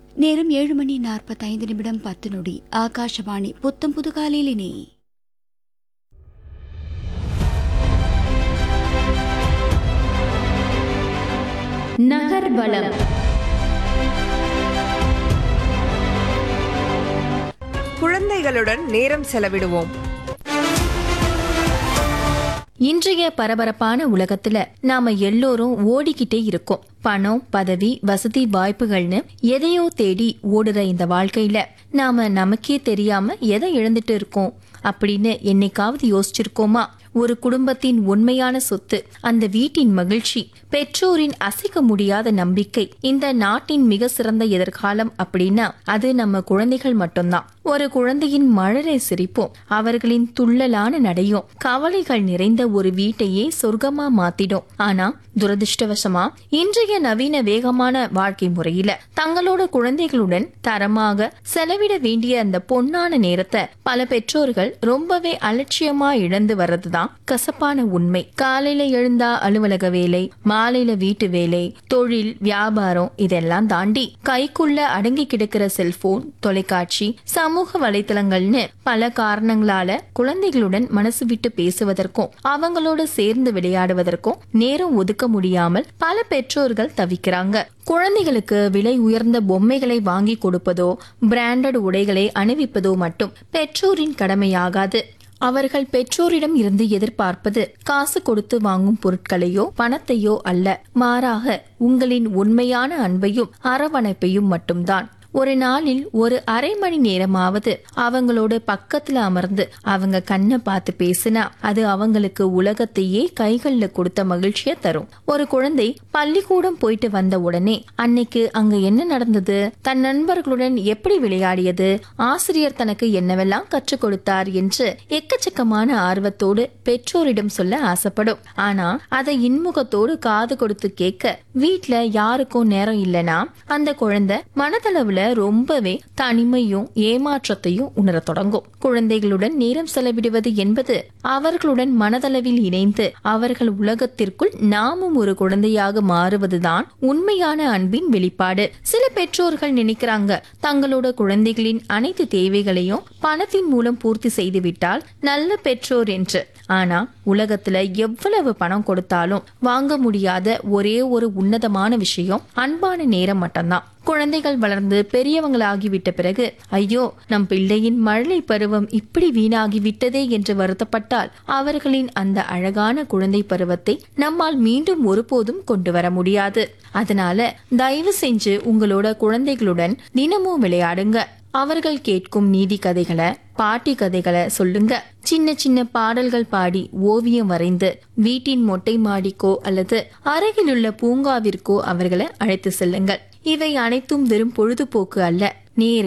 நேரம் ஏழு மணி நாற்பத்தைந்து நிமிடம் பத்து நொடி ஆகாஷவாணி புத்தம் புது காலையிலினே நகர்வலம் குழந்தைகளுடன் நேரம் செலவிடுவோம் இன்றைய பரபரப்பான உலகத்துல நாம எல்லோரும் ஓடிக்கிட்டே இருக்கோம் பணம் பதவி வசதி வாய்ப்புகள்னு எதையோ தேடி ஓடுற இந்த வாழ்க்கையில நாம நமக்கே தெரியாம எதை இழந்துட்டு இருக்கோம் அப்படின்னு என்னைக்காவது யோசிச்சிருக்கோமா ஒரு குடும்பத்தின் உண்மையான சொத்து அந்த வீட்டின் மகிழ்ச்சி பெற்றோரின் அசைக்க முடியாத நம்பிக்கை இந்த நாட்டின் மிக சிறந்த எதிர்காலம் அப்படின்னா அது நம்ம குழந்தைகள் மட்டும்தான் ஒரு குழந்தையின் மழலை சிரிப்பும் அவர்களின் துள்ளலான நடையும் கவலைகள் நிறைந்த ஒரு வீட்டையே சொர்க்கமா மாத்திடும் ஆனா துரதிருஷ்டவசமா இன்றைய நவீன வேகமான வாழ்க்கை முறையில தங்களோட குழந்தைகளுடன் தரமாக செலவிட வேண்டிய அந்த பொன்னான நேரத்தை பல பெற்றோர்கள் ரொம்பவே அலட்சியமா இழந்து வர்றதுதான் கசப்பான உண்மை காலையில எழுந்தா அலுவலக வேலை மாலையில வீட்டு வேலை தொழில் வியாபாரம் இதெல்லாம் தாண்டி கைக்குள்ள அடங்கி கிடக்கிற செல்போன் தொலைக்காட்சி சமூக வலைத்தளங்கள்னு பல காரணங்களால குழந்தைகளுடன் மனசு விட்டு பேசுவதற்கும் அவங்களோட சேர்ந்து விளையாடுவதற்கும் நேரம் ஒதுக்க முடியாமல் பல பெற்றோர்கள் தவிக்கிறாங்க குழந்தைகளுக்கு விலை உயர்ந்த பொம்மைகளை வாங்கி கொடுப்பதோ பிராண்டட் உடைகளை அணிவிப்பதோ மட்டும் பெற்றோரின் கடமையாகாது அவர்கள் பெற்றோரிடம் இருந்து எதிர்பார்ப்பது காசு கொடுத்து வாங்கும் பொருட்களையோ பணத்தையோ அல்ல மாறாக உங்களின் உண்மையான அன்பையும் அரவணைப்பையும் மட்டும்தான் ஒரு நாளில் ஒரு அரை மணி நேரமாவது அவங்களோட பக்கத்துல அமர்ந்து அவங்க கண்ணை பார்த்து பேசினா அது அவங்களுக்கு உலகத்தையே கைகள்ல கொடுத்த மகிழ்ச்சிய தரும் ஒரு குழந்தை பள்ளிக்கூடம் போயிட்டு வந்த உடனே அன்னைக்கு அங்க என்ன நடந்தது தன் நண்பர்களுடன் எப்படி விளையாடியது ஆசிரியர் தனக்கு என்னவெல்லாம் கற்றுக் கொடுத்தார் என்று எக்கச்சக்கமான ஆர்வத்தோடு பெற்றோரிடம் சொல்ல ஆசைப்படும் ஆனா அதை இன்முகத்தோடு காது கொடுத்து கேட்க வீட்ல யாருக்கும் நேரம் இல்லனா அந்த குழந்தை மனதளவுல ரொம்பவே தனிமையும் ஏமாற்றத்தையும் உணரத் தொடங்கும் குழந்தைகளுடன் நேரம் செலவிடுவது என்பது அவர்களுடன் மனதளவில் இணைந்து அவர்கள் உலகத்திற்குள் நாமும் ஒரு குழந்தையாக மாறுவதுதான் உண்மையான அன்பின் வெளிப்பாடு சில பெற்றோர்கள் நினைக்கிறாங்க தங்களோட குழந்தைகளின் அனைத்து தேவைகளையும் பணத்தின் மூலம் பூர்த்தி செய்துவிட்டால் நல்ல பெற்றோர் என்று ஆனா உலகத்துல எவ்வளவு பணம் கொடுத்தாலும் வாங்க முடியாத ஒரே ஒரு உன்னதமான விஷயம் அன்பான நேரம் மட்டும்தான் குழந்தைகள் வளர்ந்து பெரியவங்களாகிவிட்ட பிறகு ஐயோ நம் பிள்ளையின் மழலை பருவம் இப்படி வீணாகி விட்டதே என்று வருத்தப்பட்டால் அவர்களின் அந்த அழகான குழந்தை பருவத்தை நம்மால் மீண்டும் ஒருபோதும் கொண்டு வர முடியாது அதனால தயவு செஞ்சு உங்களோட குழந்தைகளுடன் தினமும் விளையாடுங்க அவர்கள் கேட்கும் நீதி கதைகளை பாட்டி கதைகளை சொல்லுங்க சின்ன சின்ன பாடல்கள் பாடி ஓவியம் வரைந்து வீட்டின் மொட்டை மாடிக்கோ அல்லது அருகிலுள்ள பூங்காவிற்கோ அவர்களை அழைத்து செல்லுங்கள் இவை அனைத்தும் வெறும் பொழுதுபோக்கு அல்ல நேர்